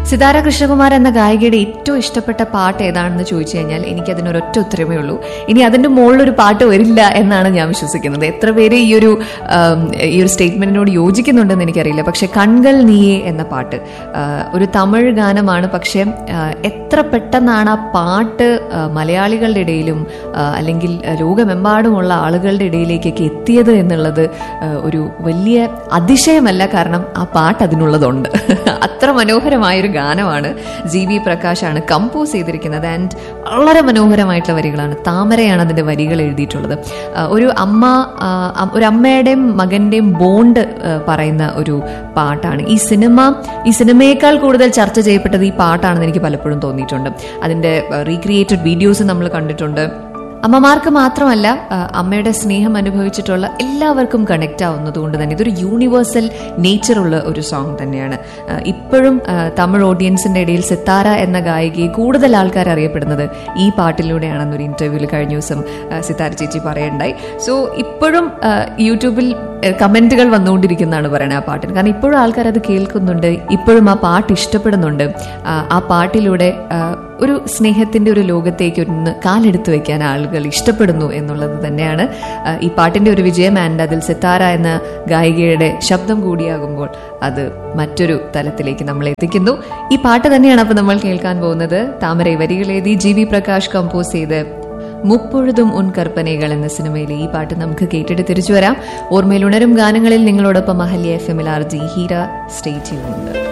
സിതാര കൃഷ്ണകുമാർ എന്ന ഗായികയുടെ ഏറ്റവും ഇഷ്ടപ്പെട്ട പാട്ട് ഏതാണെന്ന് ചോദിച്ചു കഴിഞ്ഞാൽ എനിക്ക് അതിനൊരൊറ്റ ഉത്തരമേ ഉള്ളൂ ഇനി അതിന്റെ മുകളിലൊരു പാട്ട് വരില്ല എന്നാണ് ഞാൻ വിശ്വസിക്കുന്നത് എത്ര പേര് ഈ ഒരു ആം, ഈ ഒരു സ്റ്റേറ്റ്മെന്റിനോട് യോജിക്കുന്നുണ്ടെന്ന് എനിക്കറിയില്ല പക്ഷെ കൺകൾ നീയെ എന്ന പാട്ട് ആ, ഒരു തമിഴ് ഗാനമാണ് പക്ഷെ ആ, എത്ര പെട്ടെന്നാണ് ആ പാട്ട് ആ, മലയാളികളുടെ ഇടയിലും ആ, അല്ലെങ്കിൽ ലോകമെമ്പാടുമുള്ള ആളുകളുടെ ഇടയിലേക്കൊക്കെ എത്തിയത് എന്നുള്ളത് ആ, ഒരു വലിയ അതിശയമല്ല കാരണം ആ പാട്ട് അതിനുള്ളതുണ്ട് അത്ര മനോഹരമായൊരു ഗാനമാണ് ജി വി പ്രകാശാണ് കമ്പോസ് ചെയ്തിരിക്കുന്നത് ആൻഡ് വളരെ മനോഹരമായിട്ടുള്ള വരികളാണ് താമരയാണ് അതിന്റെ വരികൾ എഴുതിയിട്ടുള്ളത് ആ, ഒരു അമ്മ ആ, അം- ഒരു അമ്മയുടെയും മകന്റെയും ബോണ്ട് ആ, പറയുന്ന ഒരു പാട്ടാണ് ഈ സിനിമ ഈ സിനിമയേക്കാൾ കൂടുതൽ ചർച്ച ചെയ്യപ്പെട്ടത് ഈ പാട്ടാണെന്ന് എനിക്ക് പലപ്പോഴും തോന്നിയിട്ടുണ്ട് അതിന്റെ റീക്രിയേറ്റഡ് വീഡിയോസ് നമ്മൾ കണ്ടിട്ടുണ്ട് അമ്മമാർക്ക് മാത്രമല്ല ആ, അമ്മയുടെ സ്നേഹം അനുഭവിച്ചിട്ടുള്ള എല്ലാവർക്കും കണക്ട് ആവുന്നത് കൊണ്ട് തന്നെ ഇതൊരു യൂണിവേഴ്സൽ നേച്ചറുള്ള ഒരു സോങ് തന്നെയാണ് ആ, ഇപ്പോഴും ആ, തമിഴ് ഓഡിയൻസിന്റെ ഇടയിൽ സിത്താര എന്ന ഗായികയെ കൂടുതൽ ആൾക്കാർ അറിയപ്പെടുന്നത് ഈ പാട്ടിലൂടെയാണെന്നൊരു ഇന്റർവ്യൂവിൽ കഴിഞ്ഞ ദിവസം ആ, സിത്താര ചേച്ചി പറയണ്ടായി സോ ഇപ്പോഴും ആ, യൂട്യൂബിൽ കമന്റുകൾ വന്നുകൊണ്ടിരിക്കുന്നതാണ് പറയുന്നത് ആ പാട്ടിന് കാരണം ഇപ്പോഴും ആൾക്കാർ അത് കേൾക്കുന്നുണ്ട് ഇപ്പോഴും ആ പാട്ട് ഇഷ്ടപ്പെടുന്നുണ്ട് ആ, ആ പാട്ടിലൂടെ ആ, ഒരു സ്നേഹത്തിന്റെ ഒരു ലോകത്തേക്ക് ഒന്ന് കാലെടുത്ത് വെക്കാൻ ആളുകൾ ഇഷ്ടപ്പെടുന്നു എന്നുള്ളത് തന്നെയാണ് ആ, ഈ പാട്ടിന്റെ ഒരു വിജയം ആൻഡ് അതിൽ സിത്താര എന്ന ഗായികയുടെ ശബ്ദം കൂടിയാകുമ്പോൾ അത് മറ്റൊരു തലത്തിലേക്ക് നമ്മൾ എത്തിക്കുന്നു ഈ പാട്ട് തന്നെയാണ് അപ്പോൾ നമ്മൾ കേൾക്കാൻ പോകുന്നത് താമര വരികളെഴുതി ജി വി പ്രകാശ് കമ്പോസ് ചെയ്ത് മുപ്പൊഴുതും ഉൻ കർപ്പനകൾ എന്ന സിനിമയിലെ ഈ പാട്ട് നമുക്ക് കേട്ടിട്ട് തിരിച്ചു വരാം ഓർമ്മയിൽ ഉണരും ഗാനങ്ങളിൽ നിങ്ങളോടൊപ്പം അഹല്യ എഫ് എമ്മിൽ ആർ ജി ഹീര സ്റ്റേ ചെയ്യുന്നുണ്ട്